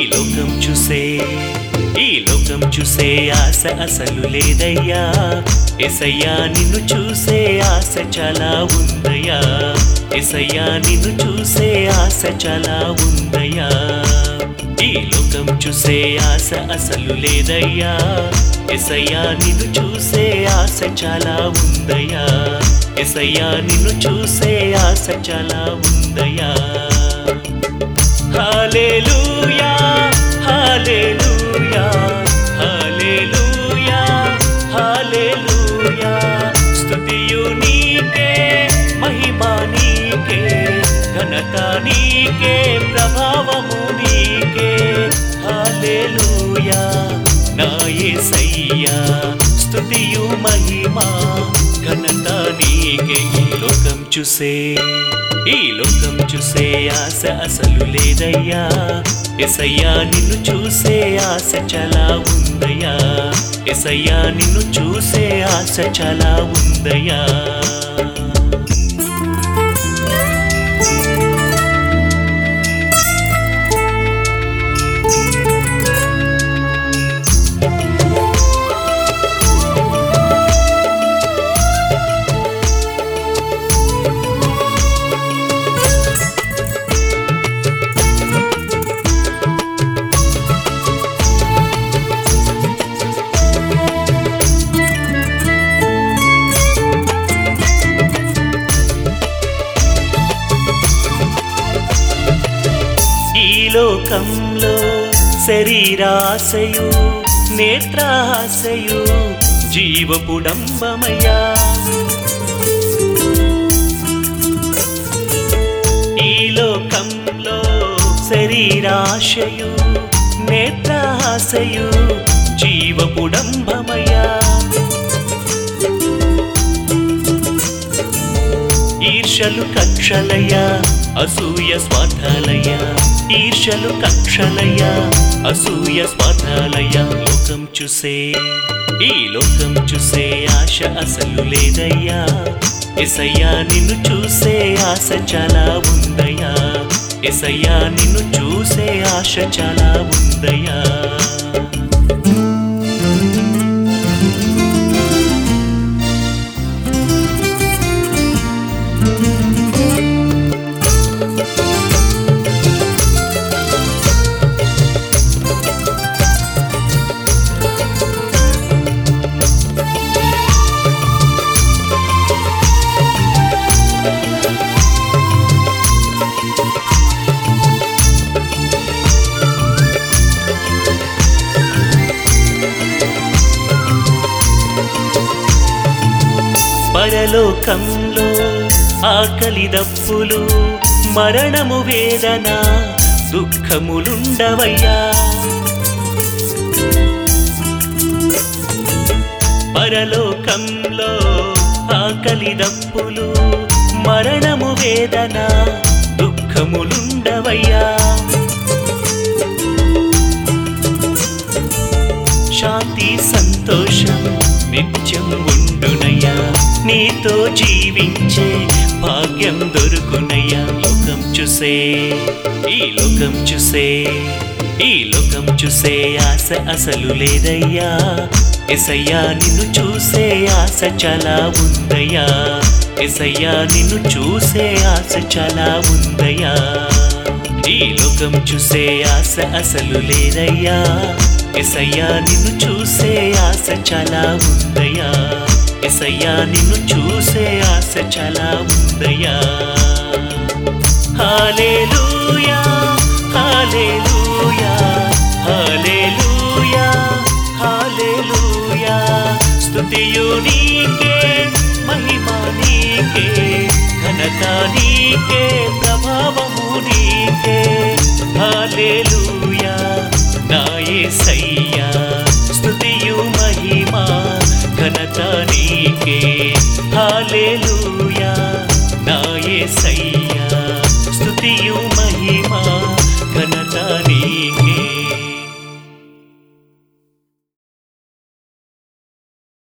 లోకం చూసే ఈ లోకం చూసే ఆశ అసలు లేదయ్యా ఎసయ్యా నిన్ను చూసే ఆశ చాలా ఉందయ్యా ఎసయ్యా నిన్ను చూసే ఆశ చాలా ఉందయ్యా ఈ లోకం చూసే ఆశ అసలు లేదయ్యా ఎసయ్యా నిన్ను చూసే ఆశ చాలా ఉందయ్యా ఎసయ్యా నిన్ను చూసే ఆశ చాలా ఉందయ్యా హల్లెలూయా హల్లెలూయా హల్లెలూయా హల్లెలూయా స్తుతియు నీకే మహిమ నీకే ఘనత నీకే ప్రభావము నీకే హల్లెలూయా నా యేసయ్యా స్తుతియు మహిమ ఘనత నీకే ఈ లోకం చూసే ఈ లోకం చూసే ఆశ అసలు లేదయ్యా ఎసయ్యా నిన్ను చూసే ఆశ చాలా ఉందయ్యా ఎసయ్యా నిన్ను చూసే ఆశ చాలా ఉందయ్యా ఈ లోకంలో శరీరాశయు నేత్రాశయు జీవపుడంబమయ్యా ఈ లోకంలో శరీరాశయు నేత్రాశయు జీవపుడంబమయ్యా ఈర్షలు కక్షలయ అసూయ స్వార్థాలయ ఈర్షలు కక్షలయ అసూయ స్వార్థాలయ లోకం చూసే ఈ లోకం చూసే ఆశ అసలు లేదయ్యా ఎసయ్యా నిన్ను చూసే ఆశ చాలా ఉందయ్యా ఎసయ్యా నిన్ను చూసే ఆశ చాలా ఉందయ్యా పరలోకంలో ఆకలి దప్పులు మరణము వేదన దుఃఖములుండవయ్యా పరలోకంలో ఆకలి దప్పులు మరణము వేదన దుఃఖములుండవయ్యా శాంతి సంతోషం నిత్యం ఉండునయ్యా నీతో జీవించే భాగ్యం దొరుకునయ్యా లోకం చూసే ఈ లోకం చూసే ఈ లోకం చూసే ఆశ అసలు లేదయ్యా ఎసయ్యా నిన్ను చూసే ఆశ చాలా ఉందయ్యా ఎసయ్యా నిన్ను చూసే ఆశ చాలా ఉందయ్యా ఈ లోకం చూసే ఆశ అసలు లేదయ్యా ఎసయ్యా నిన్ను చూసే ఆశ చాలా ఉందయ్యా ఎసయ్యా నిన్ను చూసే ఆశ చాలా ఉందయ్యా హాలేలూయా హాలేలూయా హాలేలూయా హాలేలూయా స్తుతియు నీకే మహిమ నీకే ఘనత నీకే ప్రభావము నీకే హాలేలూయా నా యేసయ్యా స్తుతియు మహిమ ఘనత నీకే హాలేలూయా నా యేసయ్యా స్తుతియు మహిమ ఘనత